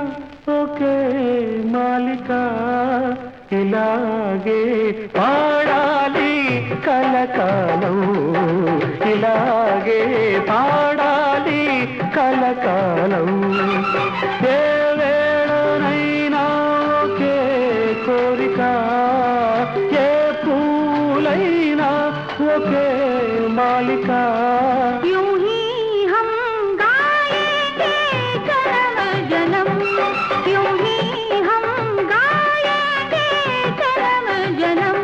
ఒకే మాలిక ఇలాగే పాడాలి కలకాలం ఇలాగే పాడాలి కలకాలం ఏ వేళనైనా ఒకే కోరిక ఏ పూలైనా ఒకే మాలిక यूं ही हम गाएंगे जन्म जन्म यूं ही हम गाएंगे जन्म जन्म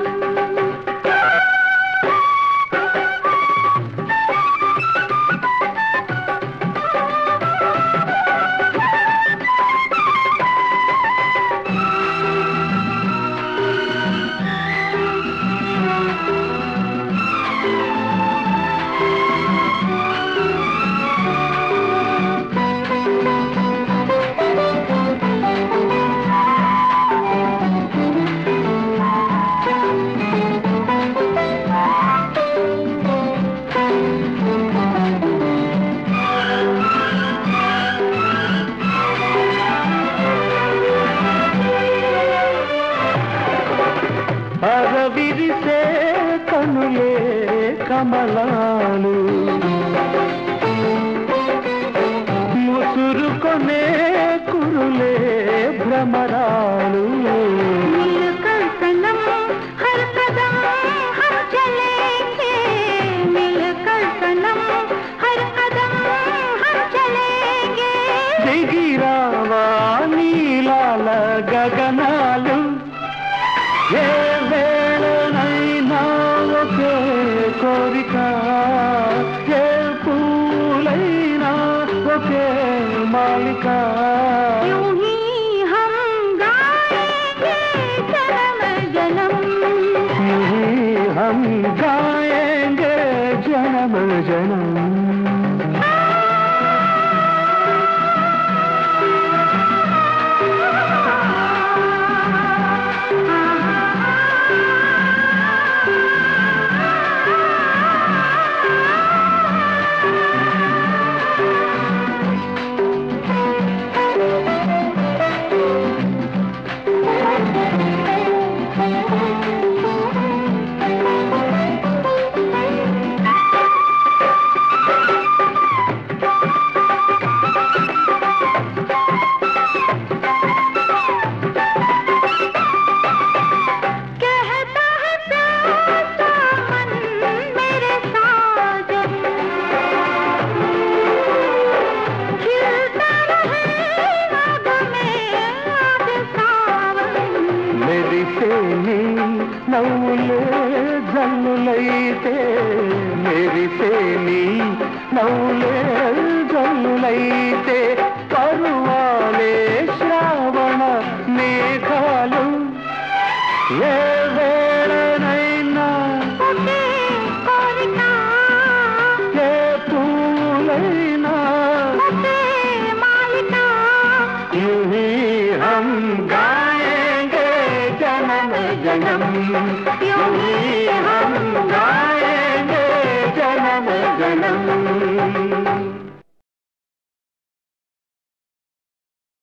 అరవిరిసే కనులే కమలాలు ముసురుకొనే కురులే భ్రమరాలు मिलकर सनम हर कदम हम चलेंगे मिलकर सनम हर कदम हम चलेंगे దిగిరావా నీలాల గగనాలు ఏ వేళనైనా ఒకే కోరిక ఏ పూలైనా ఒకే మాలిక यूं ही हम गाएंगे जन्म जन्म हम गाएंगे जन्म जन्म कहता है प्यासा मन मेरे साजन खिलता रहे राग में आज सावन మెరిసేని నవ్వులే జల్లులైతే మెరిసేని నవ్వులే జల్లులైతే పరువాలే శ్రావణ మేఘాలు ఏ వేళనైనా ఒకే కోరిక ఏ పూలైనా ఒకే మాలిక यूं ही हम गाएंगे जन्म जन्म यूं ही